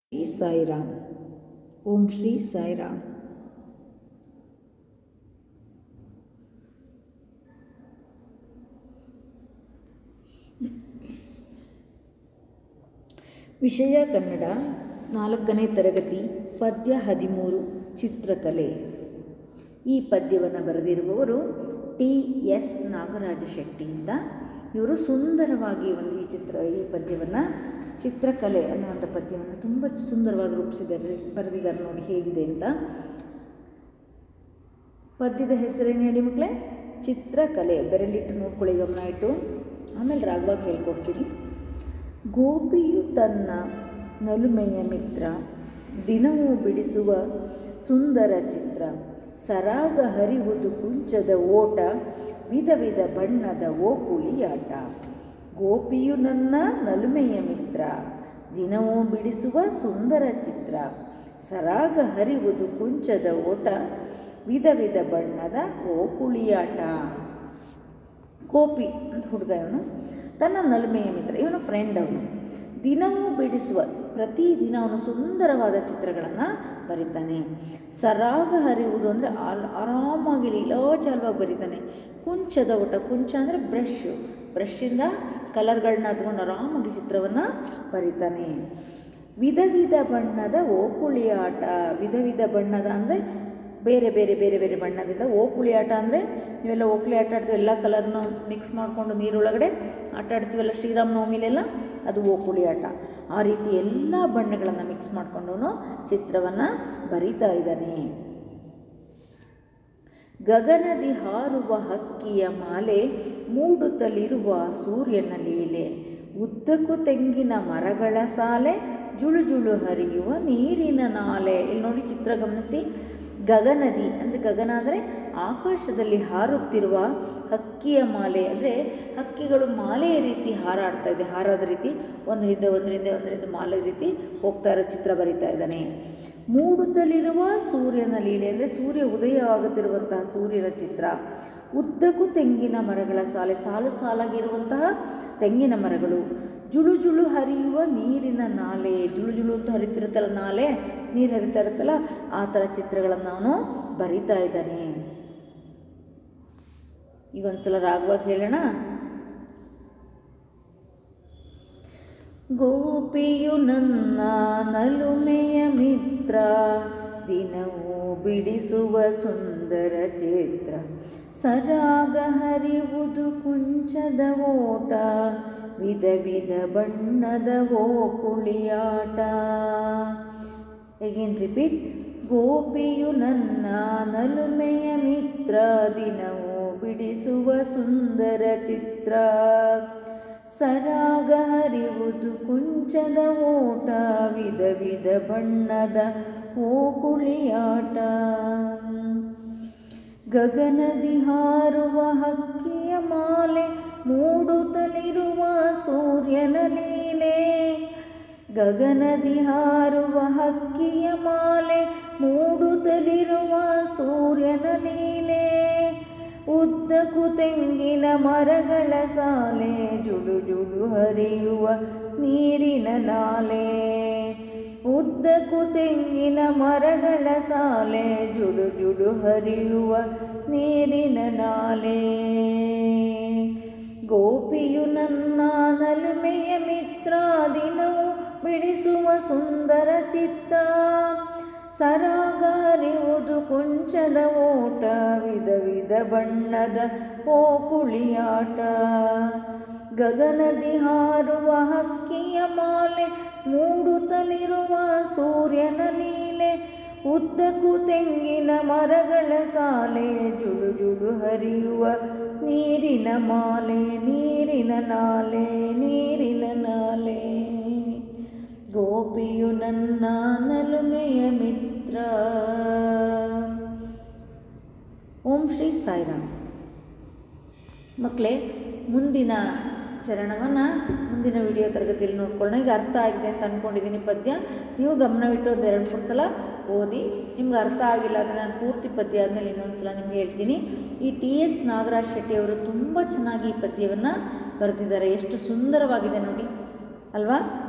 ಶ್ರೀ ಸಾಯಿರಾಮ್ ಓಂ ಶ್ರೀ ಸಾಯಿರಾಮ್ ವಿಷಯ ಕನ್ನಡ ನಾಲ್ಕನೇ ತರಗತಿ ಪದ್ಯ ಹದಿಮೂರು ಚಿತ್ರಕಲೆ ಈ ಪದ್ಯವನ್ನು ಬರೆದಿರುವವರು ಟಿ ಎಸ್ ನಾಗರಾಜ ಶೆಟ್ಟಿ ಅಂತ ಇವರು ಸುಂದರವಾಗಿ ಒಂದು ಈ ಚಿತ್ರ ಈ ಪದ್ಯವನ್ನು ಚಿತ್ರಕಲೆ ಅನ್ನುವಂಥ ಪದ್ಯವನ್ನು ತುಂಬ ಸುಂದರವಾಗಿ ರೂಪಿಸಿದ್ದಾರೆ ಬರೆದಿದ್ದಾರೆ ನೋಡಿ ಹೇಗಿದೆ ಅಂತ ಪದ್ಯದ ಹೆಸರೇನು ಹೇಳಿ ಮಕ್ಕಳೇ ಚಿತ್ರಕಲೆ ಬೆರಳಿಟ್ಟು ನೋಡ್ಕೊಳ್ಳಿ ಗಮನ ಇಟ್ಟು ಆಮೇಲೆ ರಾಗವಾಗಿ ಹೇಳ್ಕೊಡ್ತೀನಿ ಗೋಪಿಯು ತನ್ನ ನಲುಮೆಯ ಮಿತ್ರ ದಿನವೂ ಬಿಡಿಸುವ ಸುಂದರ ಚಿತ್ರ ಸರಾಗ ಹರಿವುದು ಕುಂಚದ ಓಟ ವಿಧ ವಿಧ ಬಣ್ಣದ ಓಕುಳಿಯಾಟ ಗೋಪಿಯು ನನ್ನ ನಲುಮೆಯ ಮಿತ್ರ ದಿನವೂ ಬಿಡಿಸುವ ಸುಂದರ ಚಿತ್ರ ಸರಾಗ ಹರಿವುದು ಕುಂಚದ ಓಟ ವಿಧ ವಿಧ ಬಣ್ಣದ ಓಕುಳಿಯಾಟ ಗೋಪಿ ಅಂತ ಹುಡುಗ ಇವನು ತನ್ನ ನಲ್ಮೆಯ ಮಿತ್ರ ಇವನು ಫ್ರೆಂಡ್ ಅವನು ದಿನವೂ ಬಿಡಿಸುವ ಪ್ರತಿದಿನ ಅವನು ಸುಂದರವಾದ ಚಿತ್ರಗಳನ್ನು ಬರೀತಾನೆ ಸರಾಗ ಹರಿಯುವುದು ಅಂದರೆ ಆಲ್ ಆರಾಮಾಗಿ ಲೀಲಾಚಾಲವಾಗಿ ಬರೀತಾನೆ ಕುಂಚದ ಊಟ ಕುಂಚ ಅಂದರೆ ಬ್ರಷ್ ಬ್ರಷಿಂದ ಕಲರ್ಗಳನ್ನ ಹತ್ಕೊಂಡು ಆರಾಮಾಗಿ ಚಿತ್ರವನ್ನು ಬರೀತಾನೆ ವಿಧ ವಿಧ ಬಣ್ಣದ ಓಕುಳಿ ಆಟ ವಿಧ ವಿಧ ಬಣ್ಣದ ಅಂದರೆ ಬೇರೆ ಬೇರೆ ಬೇರೆ ಬೇರೆ ಬಣ್ಣದಿಂದ ಓಕುಳಿ ಆಟ ಅಂದರೆ ನೀವೆಲ್ಲ ಓಕುಳಿ ಆಟ ಆಡ್ತೀವಿ ಎಲ್ಲ ಕಲರ್ನ ಮಿಕ್ಸ್ ಮಾಡಿಕೊಂಡು ನೀರೊಳಗಡೆ ಆಟ ಆಡ್ತೀವಲ್ಲ ಶ್ರೀರಾಮನವಮಿಲೆಲ್ಲ ಅದು ಓಕುಳಿ ಆಟ ಆ ರೀತಿ ಎಲ್ಲ ಬಣ್ಣಗಳನ್ನು ಮಿಕ್ಸ್ ಮಾಡಿಕೊಂಡು ಚಿತ್ರವನ್ನು ಬರಿತಾ ಇದ್ದಾನೆ ಗಗನದಿ ಹಾರುವ ಹಕ್ಕಿಯ ಮಾಲೆ ಮೂಡುತ್ತಲಿರುವ ಸೂರ್ಯನ ಲೀಲೆ ಉದ್ದಕ್ಕೂ ತೆಂಗಿನ ಮರಗಳ ಸಾಲೆ ಜುಳು ಜುಳು ಹರಿಯುವ ನೀರಿನ ನಾಲೆ ಇಲ್ಲಿ ನೋಡಿ ಚಿತ್ರ ಗಮನಿಸಿ ಗಗನದಿ ಅಂದರೆ ಗಗನ ಅಂದರೆ ಆಕಾಶದಲ್ಲಿ ಹಾರುತ್ತಿರುವ ಹಕ್ಕಿಯ ಮಾಲೆ ಅಂದರೆ ಹಕ್ಕಿಗಳು ಮಾಲೆಯ ರೀತಿ ಹಾರಾಡ್ತಾ ಇದೆ ಹಾರಾದ ರೀತಿ ಒಂದು ಹಿಂದೆ ಒಂದರಿಂದ ಒಂದರಿಂದ ಮಾಲೆ ರೀತಿ ಹೋಗ್ತಾ ಇರೋ ಚಿತ್ರ ಬರಿತಾ ಇದ್ದಾನೆ ಮೂಡುತ್ತಲಿರುವ ಸೂರ್ಯನ ಲೀಲೆ ಅಂದರೆ ಸೂರ್ಯ ಉದಯ ಆಗುತ್ತಿರುವಂತಹ ಸೂರ್ಯನ ಚಿತ್ರ ಉದ್ದಕ್ಕೂ ತೆಂಗಿನ ಮರಗಳ ಸಾಲೆ ಸಾಲು ಸಾಲಾಗಿರುವಂತಹ ತೆಂಗಿನ ಮರಗಳು ಜುಳು ಜುಳು ಹರಿಯುವ ನೀರಿನ ನಾಲೆ ಜುಳು ಜುಳು ಅಂತ ಹರಿತಿರುತ್ತಲ್ಲ ನಾಲೆ ನೀರು ಹರಿತಾ ಇರುತ್ತಲ್ಲ ಆ ಥರ ಚಿತ್ರಗಳನ್ನು ಅವನು ಬರಿತಾ ಇದ್ದಾನೆ ಈಗ ಒಂದ್ಸಲ ರಾಗವಾಗಿ ಹೇಳೋಣ ಗೋಪಿಯು ನನ್ನ ನಲುಮೆಯ ಮಿತ್ರ ದಿನವೂ ಬಿಡಿಸುವ ಸುಂದರ ಚಿತ್ರ ಸರಾಗ ಹರಿವುದು ಕುಂಚದ ಓಟ ವಿಧ ವಿಧ ಬಣ್ಣದ ಓಕುಳಿಯಾಟ ಎಗೇನ್ ರಿಪೀಟ್ ಗೋಪಿಯು ನನ್ನ ನಲುಮೆಯ ಮಿತ್ರ ದಿನವೂ ಬಿಡಿಸುವ ಸುಂದರ ಚಿತ್ರ ಸರಾಗ ಹರಿವುದು ಕುಂಚದ ಓಟ ವಿಧ ವಿಧ ಬಣ್ಣದ ಓಕುಳಿಯಾಟ ಗಗನದಿ ಹಾರುವ ಹಕ್ಕಿಯ ಮಾಲೆ ಮೂಡುತ್ತಲಿರುವ ಸೂರ್ಯನ ಲೀಲೆ ಗಗನದಿ ಹಾರುವ ಹಕ್ಕಿಯ ಮಾಲೆ ಮೂಡುತ್ತಲಿರುವ ಸೂರ್ಯನ ಲೀಲೆ ಉದ್ದಕ್ಕೂ ತೆಂಗಿನ ಮರಗಳ ಸಾಲೆ ಜುಡು ಜುಡು ಹರಿಯುವ ನೀರಿನ ನಾಲೆ ಉದ್ದಕ್ಕೂ ತೆಂಗಿನ ಮರಗಳ ಸಾಲೆ ಜುಡು ಜುಡು ಹರಿಯುವ ನೀರಿನ ನಾಲೆ ಗೋಪಿಯು ನನ್ನ ನಲುಮೆಯ ಮಿತ್ರ ದಿನವೂ ಬಿಡಿಸುವ ಸುಂದರ ಚಿತ್ರ ಸರಾಗ ಹರಿಯುವುದು ಕುಂಚದ ಓಟ ವಿಧ ವಿಧ ಬಣ್ಣದ ಓಕುಳಿಯಾಟ ಗಗನದಿ ಹಾರುವ ಹಕ್ಕಿಯ ಮಾಲೆ ಮೂಡುತ್ತಲಿರುವ ಸೂರ್ಯನ ಲೀಲೆ ಉದ್ದಕ್ಕೂ ತೆಂಗಿನ ಮರಗಳ ಸಾಲೆ ಜುಳು ಜುಳು ಹರಿಯುವ ನೀರಿನ ಮಾಲೆ ನೀರಿನ ನಾಲೆ ನೀರಿನ ನಾಲೆ ಗೋಪಿಯು ನನ್ನ ನಲುಮೆಯ ಮಿತ್ರ ಓಂ ಶ್ರೀ ಸಾಯಿರಾಮ್ ಮಕ್ಕಳೇ ಮುಂದಿನ ಚರಣವನ್ನು ಮುಂದಿನ ವಿಡಿಯೋ ತರಗತಿಯಲ್ಲಿ ನೋಡ್ಕೊಳ್ಳೋಣ ಈಗ ಅರ್ಥ ಆಗಿದೆ ಅಂತ ಅಂದ್ಕೊಂಡಿದ್ದೀನಿ ಪದ್ಯ ನೀವು ಗಮನವಿಟ್ಟು ಒಂದು ಎರಡು ಮೂರು ಸಲ ಓದಿ ನಿಮ್ಗೆ ಅರ್ಥ ಆಗಿಲ್ಲ ಅಂದರೆ ನಾನು ಪೂರ್ತಿ ಪದ್ಯ ಆದಮೇಲೆ ಇನ್ನೊಂದು ಸಲ ನಿಮ್ಗೆ ಹೇಳ್ತೀನಿ ಈ ಟಿ ಎಸ್ ನಾಗರಾಜ್ ಶೆಟ್ಟಿ ಅವರು ತುಂಬ ಚೆನ್ನಾಗಿ ಈ ಪದ್ಯವನ್ನು ಬರೆದಿದ್ದಾರೆ ಎಷ್ಟು ಸುಂದರವಾಗಿದೆ ನೋಡಿ ಅಲ್ವಾ